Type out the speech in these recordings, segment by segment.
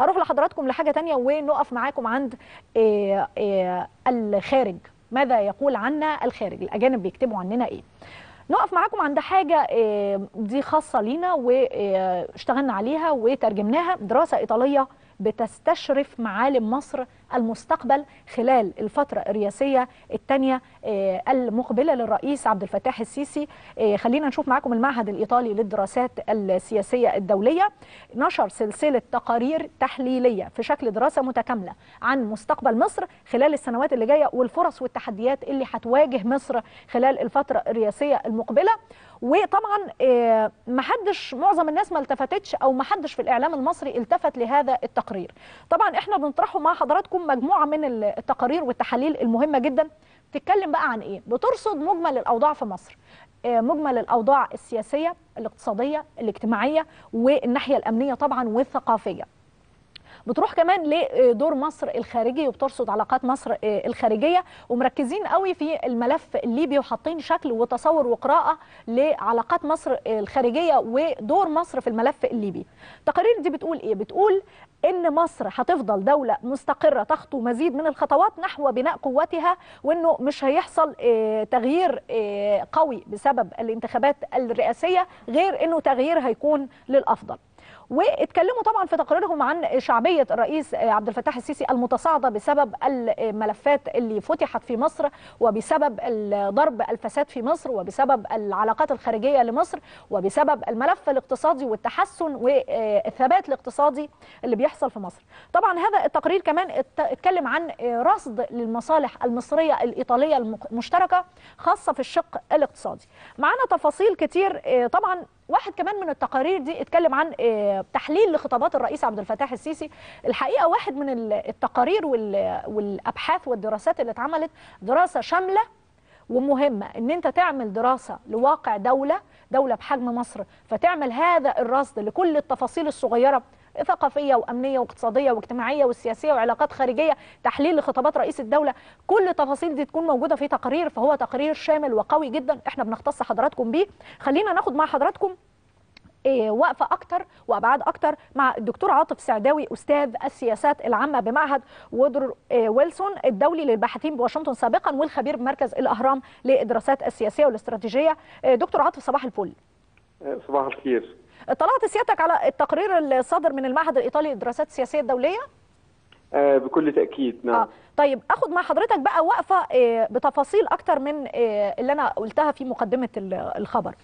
هروح لحضراتكم لحاجه تانية ونقف معاكم عند إيه إيه الخارج ماذا يقول عنا الخارج الاجانب بيكتبوا عننا ايه نقف معاكم عند حاجة إيه، دي خاصة لينا واشتغلنا عليها وترجمناها دراسة إيطالية بتستشرف معالم مصر المستقبل خلال الفترة الرئاسية الثانية المقبلة للرئيس عبد الفتاح السيسي آه، خلينا نشوف معاكم المعهد الإيطالي للدراسات السياسية الدولية نشر سلسلة تقارير تحليلية في شكل دراسة متكاملة عن مستقبل مصر خلال السنوات اللي جاية والفرص والتحديات اللي هتواجه مصر خلال الفترة الرئاسية المقبلة وطبعا آه، محدش معظم الناس ما التفتتش او محدش في الاعلام المصري التفت لهذا التقرير طبعا احنا بنطرحه مع حضراتكم مجموعه من التقارير والتحاليل المهمه جدا بتتكلم بقى عن ايه بترصد مجمل الاوضاع في مصر آه، مجمل الاوضاع السياسيه الاقتصاديه الاجتماعيه والناحيه الامنيه طبعا والثقافيه بتروح كمان لدور مصر الخارجي وبترصد علاقات مصر الخارجيه ومركزين قوي في الملف الليبي وحاطين شكل وتصور وقراءه لعلاقات مصر الخارجيه ودور مصر في الملف الليبي. التقارير دي بتقول ايه؟ بتقول ان مصر هتفضل دوله مستقره تخطو مزيد من الخطوات نحو بناء قوتها وانه مش هيحصل آه، تغيير آه، قوي بسبب الانتخابات الرئاسيه غير انه تغيير هيكون للافضل. واتكلموا طبعا في تقريرهم عن شعبيه الرئيس عبد الفتاح السيسي المتصاعده بسبب الملفات اللي فتحت في مصر وبسبب ضرب الفساد في مصر وبسبب العلاقات الخارجيه لمصر وبسبب الملف الاقتصادي والتحسن والثبات الاقتصادي اللي بيحصل في مصر. طبعا هذا التقرير كمان اتكلم عن رصد للمصالح المصريه الايطاليه المشتركه خاصه في الشق الاقتصادي. معانا تفاصيل كتير طبعا واحد كمان من التقارير دي اتكلم عن آه، تحليل لخطابات الرئيس عبد الفتاح السيسي الحقيقه واحد من التقارير والابحاث والدراسات اللي اتعملت دراسه شامله ومهمه ان انت تعمل دراسه لواقع دوله دوله بحجم مصر فتعمل هذا الرصد لكل التفاصيل الصغيره ثقافيه وامنيه واقتصاديه واجتماعيه وسياسيه وعلاقات خارجيه تحليل لخطابات رئيس الدوله كل التفاصيل دي تكون موجوده في تقرير فهو تقرير شامل وقوي جدا احنا بنختص حضراتكم بيه خلينا ناخد مع حضراتكم إيه وقفه اكتر وابعاد اكتر مع الدكتور عاطف سعداوي استاذ السياسات العامه بمعهد وودر إيه ويلسون الدولي للباحثين بواشنطن سابقا والخبير بمركز الاهرام للدراسات السياسيه والاستراتيجيه إيه دكتور عاطف صباح الفل صباح الخير اطلعت سيادتك على التقرير الصادر من المعهد الايطالي للدراسات السياسيه الدوليه آه بكل تاكيد نعم آه. طيب اخد مع حضرتك بقى وقفه آه بتفاصيل اكتر من آه اللي انا قلتها في مقدمه الخبر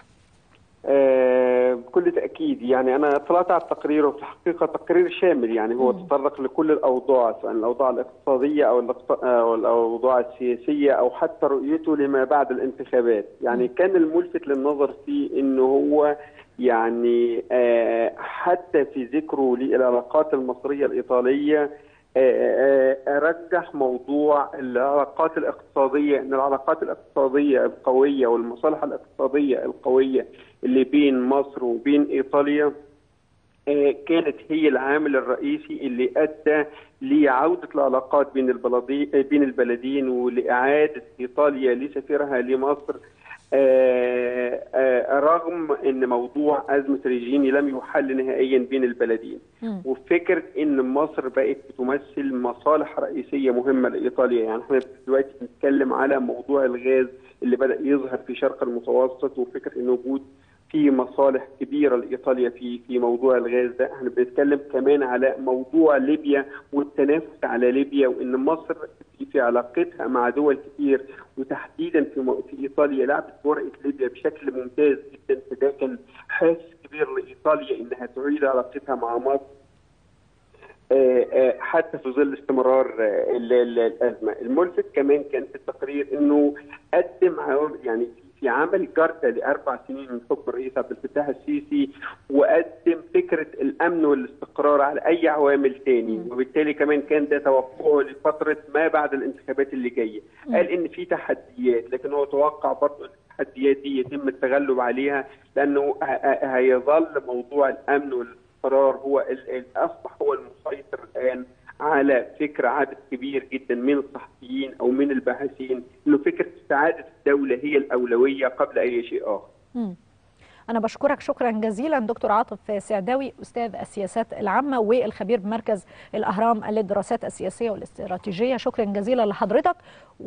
آه بكل تاكيد يعني انا اطلعت على التقرير وفي الحقيقه تقرير شامل يعني هو م. تطرق لكل الاوضاع سواء الاوضاع الاقتصاديه او او الاوضاع السياسيه او حتى رؤيته لما بعد الانتخابات يعني م. كان الملفت للنظر فيه انه هو يعني حتى في ذكره للعلاقات المصرية الإيطالية رجح موضوع العلاقات الاقتصادية أن العلاقات الاقتصادية القوية والمصالح الاقتصادية القوية اللي بين مصر وبين إيطاليا كانت هي العامل الرئيسي اللي ادى لعوده العلاقات بين بين البلدين ولاعاده ايطاليا لسفيرها لمصر آآ آآ رغم ان موضوع ازمه ريجيني لم يحل نهائيا بين البلدين م. وفكره ان مصر بقت بتمثل مصالح رئيسيه مهمه لايطاليا يعني احنا دلوقتي بنتكلم على موضوع الغاز اللي بدا يظهر في شرق المتوسط وفكره ان وجود في مصالح كبيره لايطاليا في في موضوع الغاز ده احنا بنتكلم كمان على موضوع ليبيا والتنافس على ليبيا وان مصر في, في علاقتها مع دول كتير وتحديدا في في ايطاليا لعبت ورقه ليبيا بشكل ممتاز جدا فده كان حافز كبير لايطاليا انها تعيد علاقتها مع مصر حتى في ظل استمرار الازمه، الملفت كمان كان في التقرير انه قدم يعني في عمل جرده لاربع سنين من حكم الرئيس عبد الفتاح السيسي وقدم فكره الامن والاستقرار على اي عوامل تاني وبالتالي كمان كان ده توقعه لفتره ما بعد الانتخابات اللي جايه قال ان في تحديات لكن هو توقع برضه التحديات دي يتم التغلب عليها لانه هيظل موضوع الامن والاستقرار هو اصبح هو المسيطر الان على فكر عدد كبير جدا من الصحفيين او من الباحثين انه فكره سعاده الدوله هي الاولويه قبل اي شيء اخر. انا بشكرك شكرا جزيلا دكتور عاطف سعداوي استاذ السياسات العامه والخبير بمركز الاهرام للدراسات السياسيه والاستراتيجيه شكرا جزيلا لحضرتك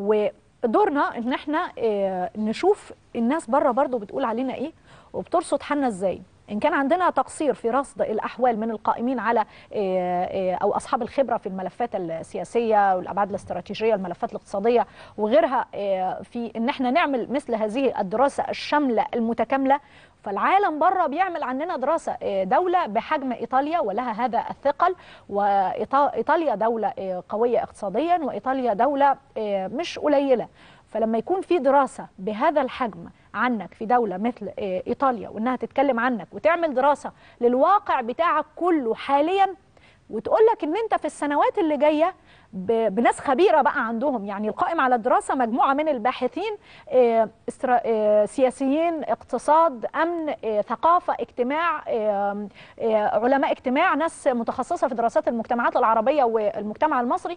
ودورنا ان احنا آه، نشوف الناس بره برضو بتقول علينا ايه وبترصد حالنا ازاي ان كان عندنا تقصير في رصد الاحوال من القائمين على آه، آه، او اصحاب الخبره في الملفات السياسيه والابعاد الاستراتيجيه الملفات الاقتصاديه وغيرها آه، في ان احنا نعمل مثل هذه الدراسه الشامله المتكامله فالعالم بره بيعمل عننا دراسه آه، دوله بحجم ايطاليا ولها هذا الثقل وايطاليا دوله آه، قويه اقتصاديا وايطاليا دوله آه، مش قليله فلما يكون في دراسه بهذا الحجم عنك في دوله مثل آه، ايطاليا وانها تتكلم عنك وتعمل دراسه للواقع بتاعك كله حاليا وتقول لك ان انت في السنوات اللي جايه ب- بناس خبيره بقى عندهم يعني القائم على الدراسه مجموعه من الباحثين آه، استرا- آه، سياسيين اقتصاد امن آه، ثقافه اجتماع آه، آه، علماء اجتماع ناس متخصصه في دراسات المجتمعات العربيه والمجتمع المصري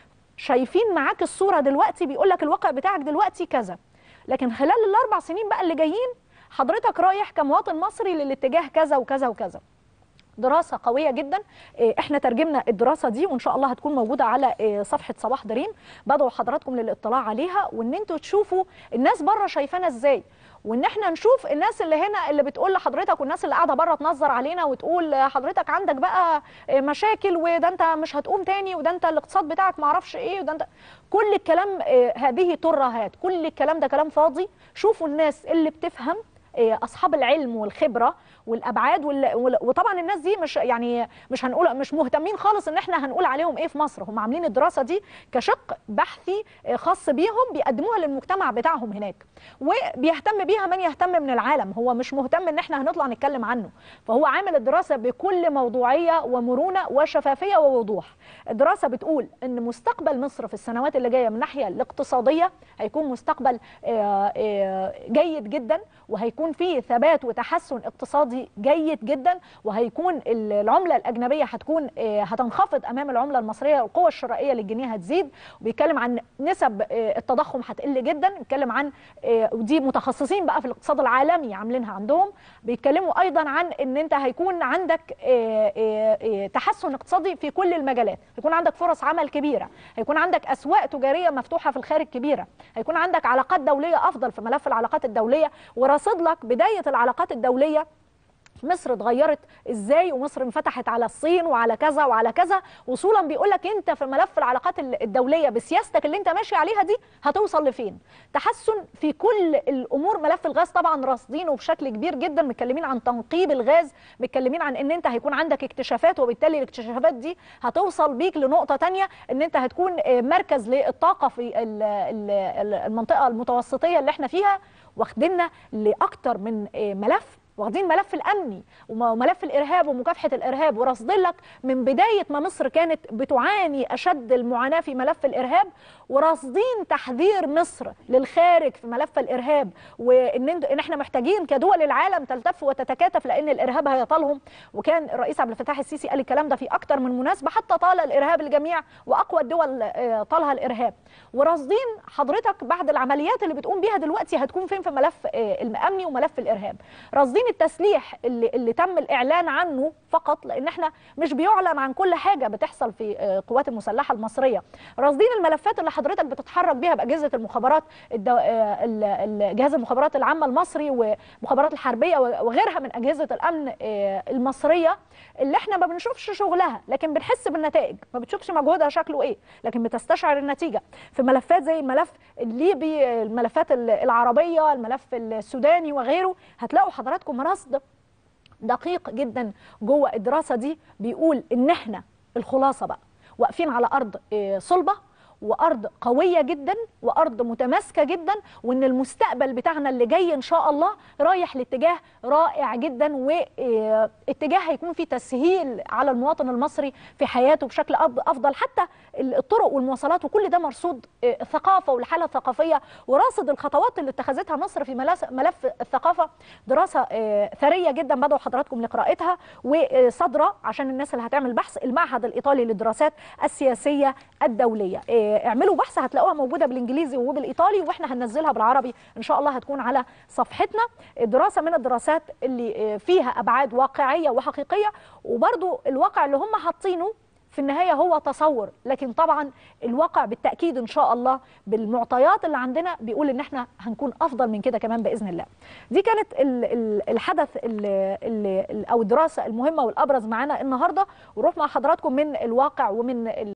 شايفين معاك الصوره دلوقتي بيقول لك الواقع بتاعك دلوقتي كذا لكن خلال الاربع سنين بقى اللي جايين حضرتك رايح كمواطن مصري للاتجاه كذا وكذا وكذا دراسة قوية جدا إيه، احنا ترجمنا الدراسة دي وان شاء الله هتكون موجودة على إيه، صفحة صباح دريم بدعو حضراتكم للاطلاع عليها وان انتوا تشوفوا الناس بره شايفانا ازاي وان احنا نشوف الناس اللي هنا اللي بتقول لحضرتك والناس اللي قاعده بره تنظر علينا وتقول حضرتك عندك بقى إيه، مشاكل وده انت مش هتقوم تاني وده انت الاقتصاد بتاعك معرفش ايه وده انت كل الكلام إيه، هذه ترهات كل الكلام ده كلام فاضي شوفوا الناس اللي بتفهم إيه، اصحاب العلم والخبره والابعاد وال... وال- وطبعا الناس دي مش يعني مش هنقول مش مهتمين خالص ان احنا هنقول عليهم ايه في مصر هم عاملين الدراسه دي كشق بحثي آه، خاص بيهم بيقدموها للمجتمع بتاعهم هناك وبيهتم بيها من يهتم من العالم هو مش مهتم ان احنا هنطلع نتكلم عنه فهو عامل الدراسه بكل موضوعيه ومرونه وشفافيه ووضوح الدراسه بتقول ان مستقبل مصر في السنوات اللي جايه من الناحيه الاقتصاديه هيكون مستقبل آه، آه، جيد جدا وهيكون فيه ثبات وتحسن اقتصادي جيد جدا وهيكون ال- العمله الاجنبيه هتكون آه، هتنخفض امام العمله المصريه والقوه الشرائيه للجنيه هتزيد وبيتكلم عن نسب آه، التضخم هتقل جدا بيتكلم عن آه، ودي متخصصين بقى في الاقتصاد العالمي عاملينها عندهم بيتكلموا ايضا عن ان انت هيكون عندك آه، آه، آه، تحسن اقتصادي في كل المجالات هيكون عندك فرص عمل كبيره هيكون عندك اسواق تجاريه مفتوحه في الخارج كبيره هيكون عندك علاقات دوليه افضل في ملف العلاقات الدوليه وراصد لك بدايه العلاقات الدوليه مصر اتغيرت ازاي ومصر انفتحت على الصين وعلى كذا وعلى كذا وصولا بيقول لك انت في ملف العلاقات ال- الدوليه بسياستك اللي انت ماشي عليها دي هتوصل لفين تحسن في كل الامور ملف الغاز طبعا راصدينه بشكل كبير جدا متكلمين عن تنقيب الغاز متكلمين عن ان انت هيكون عندك اكتشافات وبالتالي الاكتشافات دي هتوصل بيك لنقطه تانية ان انت هتكون آه، مركز للطاقه في ال- ال- ال- المنطقه المتوسطيه اللي احنا فيها واخديننا لاكتر من آه، ملف واخدين ملف الامني وملف الارهاب ومكافحه الارهاب ورصدين لك من بدايه ما مصر كانت بتعاني اشد المعاناه في ملف الارهاب وراصدين تحذير مصر للخارج في ملف الارهاب وان انت- ان احنا محتاجين كدول العالم تلتف وتتكاتف لان الارهاب هيطالهم وكان الرئيس عبد الفتاح السيسي قال الكلام ده في اكتر من مناسبه حتى طال الارهاب الجميع واقوى الدول آه، طالها الارهاب وراصدين حضرتك بعد العمليات اللي بتقوم بيها دلوقتي هتكون فين في ملف آه، الامني وملف الارهاب راصدين التسليح اللي, اللي تم الاعلان عنه فقط لان احنا مش بيعلن عن كل حاجه بتحصل في آه، القوات المسلحه المصريه راصدين الملفات اللي حضرتك بتتحرك بيها باجهزه المخابرات الدو... آه، ال- ال- جهاز المخابرات العامه المصري ومخابرات الحربيه وغيرها من اجهزه الامن آه، المصريه اللي احنا ما بنشوفش شغلها لكن بنحس بالنتائج ما بتشوفش مجهودها شكله ايه لكن بتستشعر النتيجه في ملفات زي الملف الليبي الملفات ال- العربيه الملف السوداني وغيره هتلاقوا حضراتكم رصد دقيق جدا جوه الدراسه دي بيقول ان احنا الخلاصه بقى واقفين على ارض آه، صلبه وارض قويه جدا وارض متماسكه جدا وان المستقبل بتاعنا اللي جاي ان شاء الله رايح لاتجاه رائع جدا واتجاه هيكون فيه تسهيل على المواطن المصري في حياته بشكل أب- افضل حتى الطرق والمواصلات وكل ده مرصود آه، الثقافه والحاله الثقافيه وراصد الخطوات اللي اتخذتها مصر في ملاس- ملف الثقافه دراسه آه، ثريه جدا بدعو حضراتكم لقراءتها وصادره عشان الناس اللي هتعمل بحث المعهد الايطالي للدراسات السياسيه الدوليه آه، آه، اعملوا بحث هتلاقوها موجوده بالانجليزي وبالايطالي واحنا هننزلها بالعربي ان شاء الله هتكون على صفحتنا دراسه من الدراسات اللي آه، فيها ابعاد واقعيه وحقيقيه وبرضو الواقع اللي هم حاطينه في النهايه هو تصور لكن طبعا الواقع بالتاكيد ان شاء الله بالمعطيات اللي عندنا بيقول ان احنا هنكون افضل من كده كمان باذن الله دي كانت ال- ال- الحدث ال- ال- او الدراسه المهمه والابرز معانا النهارده ونروح مع حضراتكم من الواقع ومن ال-